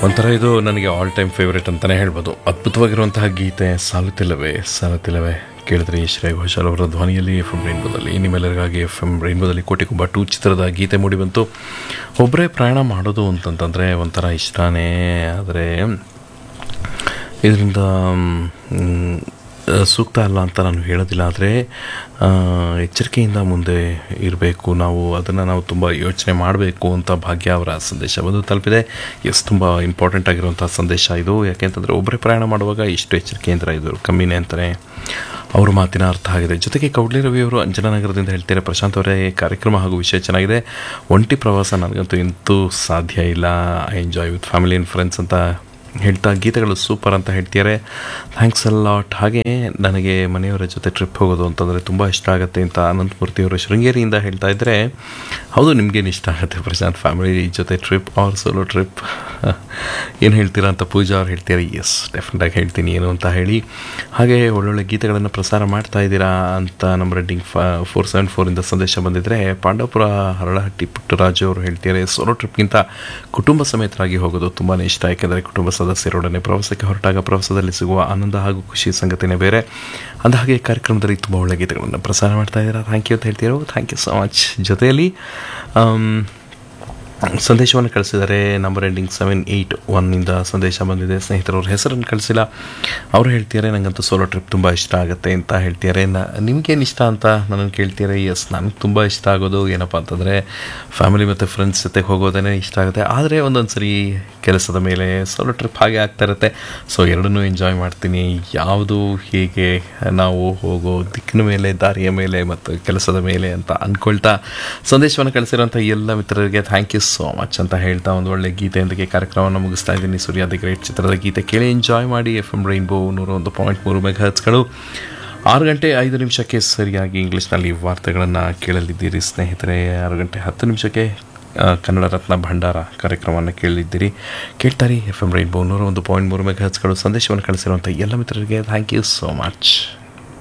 ಒಂಥರ ಇದು ನನಗೆ ಆಲ್ ಟೈಮ್ ಫೇವ್ರೇಟ್ ಅಂತಲೇ ಹೇಳ್ಬೋದು ಅದ್ಭುತವಾಗಿರುವಂತಹ ಗೀತೆ ಸಾಲುತ್ತಿಲ್ಲವೇ ಸಾಲುತ್ತಿಲ್ಲವೇ ಕೇಳಿದ್ರಿ ಶ್ರೇಯ ಘೋಷಾಲ್ ಅವರ ಧ್ವನಿಯಲ್ಲಿ ಎಫ್ ಎಂ ರೈನ್ಬೋದಲ್ಲಿ ನಿಮ್ಮೆಲ್ಲರಿಗಾಗಿ ಎಫ್ ಎಂ ರೈನ್ಬೋದಲ್ಲಿ ಕೋಟಿ ಕುಂಬ ಟೂ ಚಿತ್ರದ ಗೀತೆ ಮೂಡಿ ಬಂತು ಒಬ್ಬರೇ ಪ್ರಯಾಣ ಮಾಡೋದು ಅಂತಂತಂದರೆ ಒಂಥರ ಇಷ್ಟನೇ ಆದರೆ ಇದರಿಂದ ಮ್, ಸೂಕ್ತ ಅಲ್ಲ ಅಂತ ನಾನು ಹೇಳೋದಿಲ್ಲ ಆದರೆ ಎಚ್ಚರಿಕೆಯಿಂದ ಮುಂದೆ ಇರಬೇಕು ನಾವು ಅದನ್ನು ನಾವು ತುಂಬ ಯೋಚನೆ ಮಾಡಬೇಕು ಅಂತ ಭಾಗ್ಯ ಅವರ ಸಂದೇಶ ಬಂದು ತಲುಪಿದೆ ಎಸ್ ತುಂಬ ಇಂಪಾರ್ಟೆಂಟ್ ಆಗಿರುವಂಥ ಸಂದೇಶ ಇದು ಯಾಕೆಂತಂದರೆ ಒಬ್ಬರೇ ಪ್ರಯಾಣ ಮಾಡುವಾಗ ಇಷ್ಟು ಎಚ್ಚರಿಕೆಯಿಂದ ಇದು ಕಮ್ಮಿನೇ ಅಂತಲೇ ಅವ್ರ ಮಾತಿನ ಅರ್ಥ ಆಗಿದೆ ಜೊತೆಗೆ ಕೌಡ್ಲಿ ರವಿ ಅವರು ಅಂಜನಾನಗರದಿಂದ ಹೇಳ್ತಾರೆ ಪ್ರಶಾಂತ್ ಅವರೇ ಕಾರ್ಯಕ್ರಮ ಹಾಗೂ ವಿಷಯ ಚೆನ್ನಾಗಿದೆ ಒಂಟಿ ಪ್ರವಾಸ ನನಗಂತೂ ಎಂತೂ ಸಾಧ್ಯ ಇಲ್ಲ I enjoy with family and friends ಅಂತ ಹೇಳ್ತಾ ಗೀತೆಗಳು ಸೂಪರ್ ಅಂತ ಹೇಳ್ತಿದ್ದಾರೆ ಥ್ಯಾಂಕ್ಸ್ ಅ ಲಾಟ್ ಹಾಗೆ ನನಗೆ ಮನೆಯವರ ಜೊತೆ ಟ್ರಿಪ್ ಹೋಗೋದು ಅಂತಂದರೆ ತುಂಬ ಇಷ್ಟ ಆಗುತ್ತೆ ಅಂತ ಅನಂತಮೂರ್ತಿಯವರು ಶೃಂಗೇರಿಯಿಂದ ಹೇಳ್ತಾ ಇದ್ದರೆ ಹೌದು ನಿಮಗೇನು ಇಷ್ಟ ಆಗುತ್ತೆ ಪ್ರಶಾಂತ್ ಫ್ಯಾಮಿಲಿ ಜೊತೆ ಟ್ರಿಪ್ ಆರ್ ಸೋಲೋ ಟ್ರಿಪ್ ಏನು ಹೇಳ್ತೀರಾ ಅಂತ ಪೂಜಾ ಅವ್ರು ಹೇಳ್ತಾರೆ ಎಸ್ ಡೆಫಿನೆಟಾಗಿ ಹೇಳ್ತೀನಿ ಏನು ಅಂತ ಹೇಳಿ ಹಾಗೆ ಒಳ್ಳೊಳ್ಳೆ ಗೀತೆಗಳನ್ನು ಪ್ರಸಾರ ಮಾಡ್ತಾ ಇದ್ದೀರಾ ಅಂತ ನಮ್ಮ ರೆಡ್ಡಿಂಗ್ ಫೋರ್ ಸೆವೆನ್ ಫೋರಿಂದ ಸಂದೇಶ ಬಂದಿದ್ದರೆ ಪಾಂಡವಪುರ ಹರಳಹಟ್ಟಿ ಪುಟ್ಟರಾಜು ಅವರು ಹೇಳ್ತಾರೆ ಸೋಲೋ ಟ್ರಿಪ್ಗಿಂತ ಕುಟುಂಬ ಸಮೇತರಾಗಿ ಹೋಗೋದು ತುಂಬಾ ಇಷ್ಟ ಯಾಕೆಂದರೆ ಕುಟುಂಬ ಸದಸ್ಯರೊಡನೆ ಪ್ರವಾಸಕ್ಕೆ ಹೊರಟಾಗ ಪ್ರವಾಸದಲ್ಲಿ ಸಿಗುವ ಆನಂದ ಹಾಗೂ ಖುಷಿ ಸಂಗತಿನೇ ಬೇರೆ ಅಂದ ಹಾಗೆ ಕಾರ್ಯಕ್ರಮದಲ್ಲಿ ತುಂಬ ಒಳ್ಳೆ ಗೀತೆಗಳನ್ನು ಪ್ರಸಾರ ಮಾಡ್ತಾ ಇದ್ದೀರಾ ಥ್ಯಾಂಕ್ ಯು ಅಂತ ಹೇಳ್ತೀರೋ ಥ್ಯಾಂಕ್ ಯು ಸೊ ಮಚ್ ಜೊತೆಯಲ್ಲಿ ಆಮ್, ಸಂದೇಶವನ್ನು ಕಳಿಸಿದ್ದಾರೆ ನಂಬರ್ ಎಂಡಿಂಗ್ ಸೆವೆನ್ ಏಯ್ಟ್ ಒನ್ನಿಂದ ಸಂದೇಶ ಬಂದಿದೆ ಸ್ನೇಹಿತರು ಅವ್ರ ಹೆಸರನ್ನು ಕಳಿಸಿಲ್ಲ ಅವರು ಹೇಳ್ತಿದ್ದಾರೆ ನನಗಂತೂ ಸೋಲೋ ಟ್ರಿಪ್ ತುಂಬ ಇಷ್ಟ ಆಗುತ್ತೆ ಅಂತ ಹೇಳ್ತಿದ್ದಾರೆ ನ ನಿಮಗೇನು ಇಷ್ಟ ಅಂತ ನನ್ನನ್ನು ಕೇಳ್ತಿದ್ದಾರೆ ಎಸ್ ನನಗೆ ತುಂಬ ಇಷ್ಟ ಆಗೋದು ಏನಪ್ಪ ಅಂತಂದರೆ ಫ್ಯಾಮಿಲಿ ಮತ್ತು ಫ್ರೆಂಡ್ಸ್ ಜೊತೆಗೆ ಹೋಗೋದೇ ಇಷ್ಟ ಆಗುತ್ತೆ ಆದರೆ ಒಂದೊಂದು ಸರಿ ಕೆಲಸದ ಮೇಲೆ ಸೋಲೋ ಟ್ರಿಪ್ ಹಾಗೆ ಆಗ್ತಾ ಇರುತ್ತೆ ಸೊ ಎರಡನ್ನೂ ಎಂಜಾಯ್ ಮಾಡ್ತೀನಿ ಯಾವುದು ಹೇಗೆ ನಾವು ಹೋಗೋ ದಿಕ್ಕಿನ ಮೇಲೆ ದಾರಿಯ ಮೇಲೆ ಮತ್ತು ಕೆಲಸದ ಮೇಲೆ ಅಂತ ಅಂದ್ಕೊಳ್ತಾ ಸಂದೇಶವನ್ನು ಕಳಿಸಿರೋಂಥ ಎಲ್ಲ ಮಿತ್ರರಿಗೆ ಥ್ಯಾಂಕ್ ಯು ಸೋ ಮಚ್ ಅಂತ ಹೇಳ್ತಾ ಒಂದು ಒಳ್ಳೆ ಗೀತೆಯೊಂದಿಗೆ ಕಾರ್ಯಕ್ರಮವನ್ನು ಮುಗಿಸ್ತಾ ಇದ್ದೀನಿ ಸೂರ್ಯ ದಿ ಗ್ರೇಟ್ ಚಿತ್ರದ ಗೀತೆ ಕೇಳಿ ಎಂಜಾಯ್ ಮಾಡಿ ಎಫ್ ಎಮ್ ರೈನ್ಬೋ ನೂರ ಒಂದು ಪಾಯಿಂಟ್ ಮೂರು ಮೆಗಾಹರ್ಟ್ಸ್ಗಳು ಆರು ಗಂಟೆ ಐದು ನಿಮಿಷಕ್ಕೆ ಸರಿಯಾಗಿ ಇಂಗ್ಲೀಷ್ನಲ್ಲಿ ವಾರ್ತೆಗಳನ್ನು ಕೇಳಲಿದ್ದೀರಿ ಸ್ನೇಹಿತರೆ ಆರು ಗಂಟೆ ಹತ್ತು ನಿಮಿಷಕ್ಕೆ ಆ, ಕನ್ನಡ ರತ್ನ ಭಂಡಾರ ಕಾರ್ಯಕ್ರಮವನ್ನು ಕೇಳಲಿದ್ದೀರಿ ಕೇಳ್ತಾರಿ ಎಫ್ ಎಮ್ ರೈನ್ಬೋ ನೂರ ಒಂದು ಪಾಯಿಂಟ್ ಮೂರು ಮೆಗಾಹರ್ಟ್ಸ್ಗಳು ಸಂದೇಶವನ್ನು ಕಳಿಸಿರುವಂಥ ಎಲ್ಲ ಮಿತ್ರರಿಗೆ ಥ್ಯಾಂಕ್ ಯು ಸೋ ಮಚ್